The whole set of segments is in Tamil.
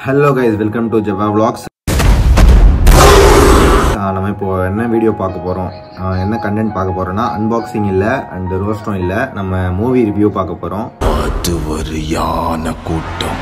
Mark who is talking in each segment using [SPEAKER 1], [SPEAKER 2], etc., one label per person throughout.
[SPEAKER 1] Hello guys welcome to Java vlogs ஆஹ் நம்ம இப்போ என்ன வீடியோ பார்க்க போகிறோம் என்ன கண்டென்ட் பார்க்க போகிறோம்னா அன்பாக்சிங் இல்லை அண்ட் ரோஸ்டும் இல்லை நம்ம மூவி ரிவ்யூ பார்க்க போகிறோம்
[SPEAKER 2] அது ஒரு யான கூட்டம்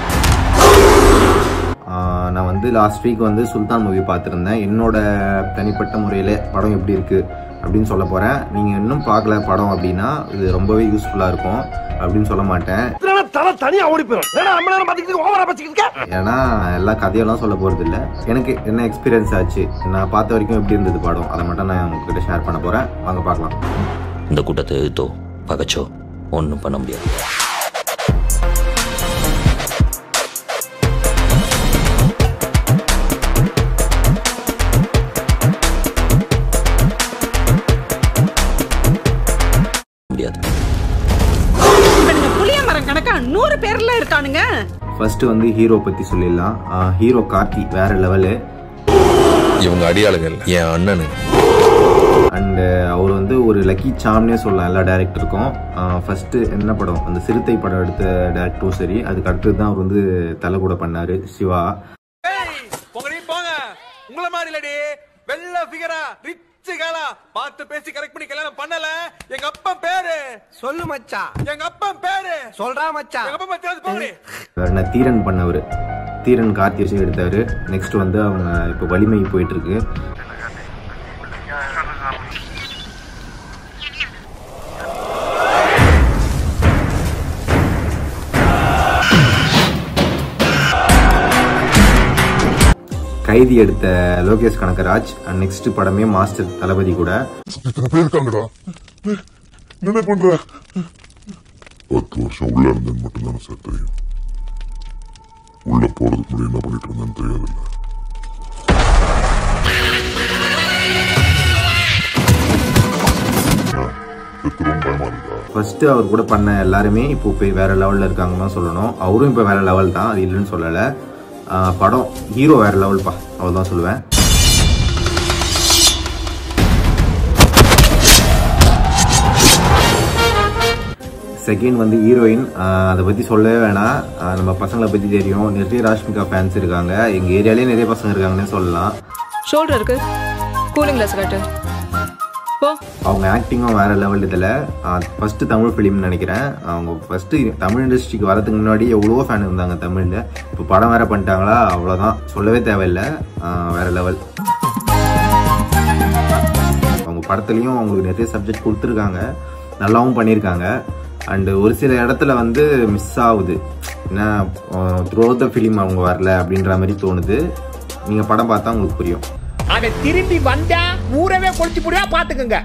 [SPEAKER 1] நான் வந்து லாஸ்ட் வீக் வந்து சுல்தான் மூவி பார்த்துருந்தேன் என்னோட தனிப்பட்ட முறையில் படம் எப்படி இருக்குது அப்படின்னு சொல்ல போகிறேன் நீங்கள் இன்னும் பார்க்கல படம் அப்படின்னா இது ரொம்பவே யூஸ்ஃபுல்லாக இருக்கும் அப்படின்னு சொல்ல மாட்டேன்
[SPEAKER 3] தலை தனியா ஓடி போயிடும் ஏன்னா நம்ம நேரம் பாத்துக்கிட்டு ஓவரா பச்சிக்கிட்டு
[SPEAKER 1] ஏன்னா எல்லா கதையெல்லாம் சொல்ல போகிறது இல்லை எனக்கு என்ன எக்ஸ்பீரியன்ஸ் ஆச்சு நான் பார்த்த வரைக்கும் எப்படி இருந்தது படம் அதை மட்டும் நான் உங்ககிட்ட ஷேர் பண்ண போகிறேன் வாங்க பார்க்கலாம்
[SPEAKER 4] இந்த கூட்டத்தை எதிர்த்தோ பகச்சோ ஒன்றும் பண்ண முடியாது முடியாது
[SPEAKER 5] இவனுங்க புளிய மரம் கணக்கா நூறு பேர்ல இருக்கானுங்க
[SPEAKER 1] ஃபர்ஸ்ட் வந்து ஹீரோ பற்றி சொல்லிடலாம் ஹீரோ கார்த்தி வேற லெவலு
[SPEAKER 2] இவங்க அடியாளுகள் என் அண்ணனு
[SPEAKER 1] அண்டு அவர் வந்து ஒரு லக்கி சாம்னே சொல்லலாம் எல்லா டேரக்டருக்கும் ஃபர்ஸ்ட் என்ன படம் அந்த சிறுத்தை படம் எடுத்த டேரக்டரும் சரி அதுக்கு அடுத்தது தான் அவர் வந்து தலை கூட பண்ணாரு சிவா
[SPEAKER 3] போங்க நீ போங்க உங்கள மாதிரி இல்லடி வெள்ள ஃபிகரா ரிச் காலா பார்த்து பேசி கரெக்ட் பண்ணி கல்யாணம் பண்ணல எங்க அப்பா பேரு
[SPEAKER 6] சொல்லு மச்சான்
[SPEAKER 3] எங்க அப்பா பேரு
[SPEAKER 6] சொல்றா மச்சான்
[SPEAKER 3] எங்க அப்பா தெரியாது போங்க நீ.
[SPEAKER 1] வேற என்ன தீரன் பண்ணவர் தீரன் கார்த்தி வச்சு எடுத்தாரு நெக்ஸ்ட் வந்து அவங்க இப்போ வலிமை போயிட்டு இருக்கு கைதி எடுத்த லோகேஷ் கனகராஜ் நெக்ஸ்ட் படமே மாஸ்டர் தளபதி கூட
[SPEAKER 7] இத்தனை பேர் இருக்காங்கடா ஏய், என்ன பண்ற பத்து வருஷம் உள்ள இருந்தேன்னு மட்டும்தானே சார் தெரியும் உள்ள போறதுக்கு முன்னாடி என்ன பண்ணிட்டு இருந்தேன்னு தெரியாதுல்ல என்ன, செத்துருவோம் பயமா இருக்கா
[SPEAKER 1] ஃபர்ஸ்ட் அவர் கூட பண்ண எல்லாருமே இப்போ போய் வேற லெவல்ல இருக்காங்கன்னு தான் சொல்லணும் அவரும் இப்போ வேற லெவல் தான் அது இல்லைன்னு சொல்லலை ஆஹ் படம் ஹீரோ வேற லெவல்ப்பா அவள் தான் சொல்லுவேன் செகண்ட் வந்து ஹீரோயின் அதை பற்றி சொல்லவே வேணாம் ஆஹ் நம்ம பசங்களை பற்றி தெரியும் நிறைய ராஷ்மிகா ஃபேன்ஸ் இருக்காங்க எங்கள் ஏரியாலேயே நிறைய பசங்க இருக்காங்கன்னே சொல்லலாம்
[SPEAKER 5] ஷோல்டர் இருக்கு கூலிங் கிளாஸ் கட்டு போ
[SPEAKER 1] அவங்க ஆக்டிங்கும் வேற லெவல் இதில் ஃபர்ஸ்ட் தமிழ் ஃபிலிம்னு நினைக்கிறேன் அவங்க ஃபர்ஸ்ட் தமிழ் இண்டஸ்ட்ரிக்கு வரதுக்கு முன்னாடி எவ்வளவோ ஃபேன் இருந்தாங்க தமிழில் இப்போ படம் வேற பண்ணிட்டாங்களா அவ்வளோதான் சொல்லவே தேவையில்லை ஆஹ் வேற லெவல் அவங்க படத்துலையும் அவங்களுக்கு நிறைய சப்ஜெக்ட் கொடுத்துருக்காங்க நல்லாவும் பண்ணியிருக்காங்க அண்டு ஒரு சில இடத்துல வந்து மிஸ் ஆகுது ஏன்னா த்ரோ த ஃபிலிம் அவங்க வரல அப்படின்ற மாதிரி தோணுது நீங்கள் படம் பார்த்தா உங்களுக்கு புரியும்
[SPEAKER 8] அவன் திரும்பி வந்தா ஊரவே கொளுத்தி முடியா பாத்துக்கங்க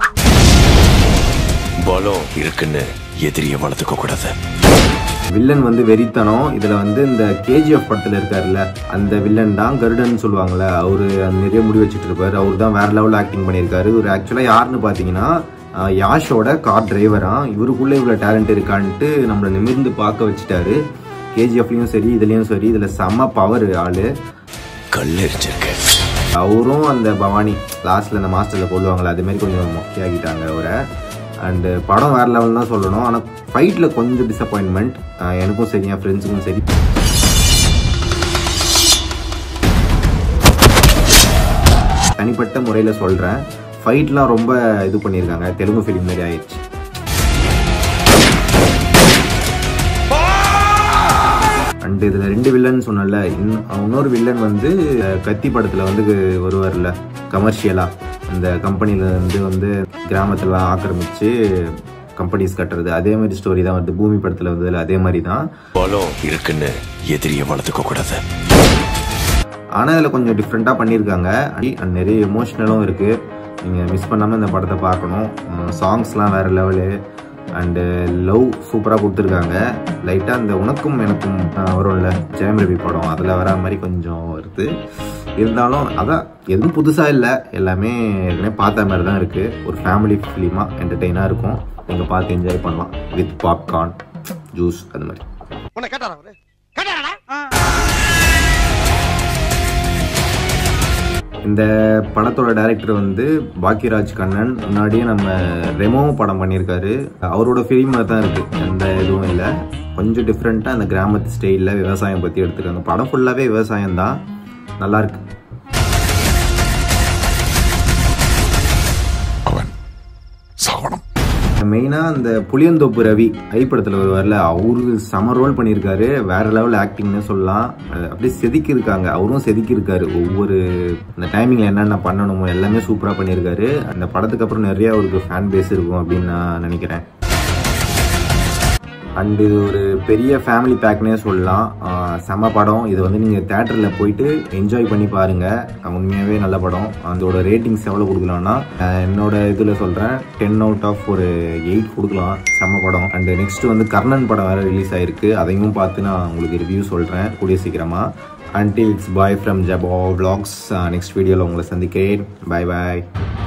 [SPEAKER 2] பலம் இருக்குன்னு எதிரிய வளர்த்துக்க கூடாது
[SPEAKER 1] வில்லன் வந்து வெறித்தனம் இதுல வந்து இந்த கேஜிஎஃப் படத்துல இருக்காருல்ல அந்த வில்லன் தான் கருடன் சொல்லுவாங்கல்ல அவரு அந்த நிறைய முடி வச்சுட்டு இருப்பாரு அவர் தான் வேற லெவல் ஆக்டிங் பண்ணியிருக்காரு இவர் ஆக்சுவலா யாருன்னு பாத்தீங்கன்னா ஆஹ் யாஷோட கார் டிரைவரா இவருக்குள்ள இவ்வளவு டேலண்ட் இருக்கான்ட்டு நம்மளை நிமிர்ந்து பார்க்க வச்சுட்டாரு கேஜிஎஃப்லயும் சரி இதுலயும் சரி இதுல செம்ம பவர் ஆளு
[SPEAKER 2] கல்லெரிச்சிருக்கு
[SPEAKER 1] அவரும் அந்த பவானி லாஸ்ட்ல அந்த மாஸ்டர்ல கொள்ளுவாங்கல்ல அதே மாதிரி கொஞ்சம் மொக்கையாகிட்டாங்க அவரை அண்டு படம் வேற லெவல் தான் சொல்லணும் ஆனால் ஃபைட்டில் கொஞ்சம் டிசப்பாயின்மெண்ட் எனக்கும் சரி என் ஃப்ரெண்ட்ஸுக்கும் சரி தனிப்பட்ட முறையில் சொல்கிறேன் ஃபைட்லாம் ரொம்ப இது பண்ணியிருக்காங்க தெலுங்கு ஃபிலிம் மாதிரி ஆயிடுச்சு அண்ட் இதில் ரெண்டு வில்லன் சொன்னல இன்னும் இன்னொரு வில்லன் வந்து அஹ், கத்தி படத்தில் வந்து வருவார்ல கமர்ஷியலாக அந்த கம்பெனியில் வந்து வந்து கிராமத்தில் ஆக்கிரமிச்சு கம்பெனிஸ் கட்டுறது அதே மாதிரி ஸ்டோரி தான் வருது பூமி படத்தில் வந்ததில் அதே மாதிரி தான்
[SPEAKER 2] பலம் இருக்குன்னு எதிரிய வளர்த்துக்க கூடாது
[SPEAKER 1] ஆனால் இதில் கொஞ்சம் டிஃப்ரெண்ட்டாக பண்ணியிருக்காங்க அண்ட் நிறைய எமோஷ்னலும் இருக்குது நீங்கள் மிஸ் பண்ணாமல் இந்த படத்தை பார்க்கணும் சாங்ஸ்லாம் வேறு லெவலு அண்டு லவ் சூப்பராக கொடுத்துருக்காங்க லைட்டாக அந்த உனக்கும் எனக்கும் அஹ், வரும்ல ஜெயம் ரவி படம் அதில் வர மாதிரி கொஞ்சம் வருது இருந்தாலும் அதான் எதுவும் புதுசாக இல்லை எல்லாமே ஏற்கனவே பார்த்த மாதிரி தான் இருக்குது ஒரு ஃபேமிலி ஃபிலிமாக என்டர்டெயினாக இருக்கும் நீங்கள் பார்த்து என்ஜாய் பண்ணலாம் வித் பாப்கார்ன் ஜூஸ் அது மாதிரி
[SPEAKER 3] உன்னை கேட்டாரா அவரு கேட்டாரா
[SPEAKER 1] இந்த படத்தோட டைரக்டர் வந்து பாக்கியராஜ் கண்ணன் முன்னாடியே நம்ம ரெமோ படம் பண்ணியிருக்காரு அவரோட ஃபிலிமில் தான் இருக்குது எந்த இதுவும் இல்லை கொஞ்சம் டிஃப்ரெண்ட்டாக அந்த கிராமத்து ஸ்டைலில் விவசாயம் பற்றி எடுத்துருக்காங்க படம் ஃபுல்லாகவே விவசாயம் தான் நல்லாயிருக்கு
[SPEAKER 7] அவன் சாவனம்
[SPEAKER 1] மெயினாக அந்த புளியந்தோப்பு ரவி ஐ படத்தில் வருவார்ல அவரு செம ரோல் பண்ணியிருக்காரு வேற லெவல் ஆக்டிங்னு சொல்லலாம் அஹ் அப்படியே செதுக்கியிருக்காங்க அவரும் செதுக்கியிருக்காரு ஒவ்வொரு அந்த டைமிங்கில் என்னென்ன பண்ணணுமோ எல்லாமே சூப்பராக பண்ணியிருக்காரு அந்த படத்துக்கு அப்புறம் நிறைய அவருக்கு ஃபேன் பேஸ் இருக்கும் அப்படின்னு நான் நினைக்கிறேன் அண்டு இது ஒரு பெரிய ஃபேமிலி பேக்னே சொல்லலாம் ஆஹ் செம படம் இது வந்து நீங்கள் தேட்டரில் போயிட்டு என்ஜாய் பண்ணி பாருங்கள் உண்மையாகவே நல்ல படம் அதோட ரேட்டிங்ஸ் எவ்வளோ கொடுக்கலாம்னா ஆஹ் என்னோட இதில் சொல்கிறேன் டென் அவுட் ஆஃப் ஒரு எயிட் கொடுக்கலாம் செம படம் அண்டு நெக்ஸ்ட் வந்து கர்ணன் படம் வேறு ரிலீஸ் ஆயிருக்கு அதையும் பார்த்து நான் உங்களுக்கு ரிவ்யூ சொல்கிறேன் கூடிய சீக்கிரமாக until it's bye from Jaba vlogs next வீடியோவில் உங்களை சந்திக்கிறேன் பாய் பாய்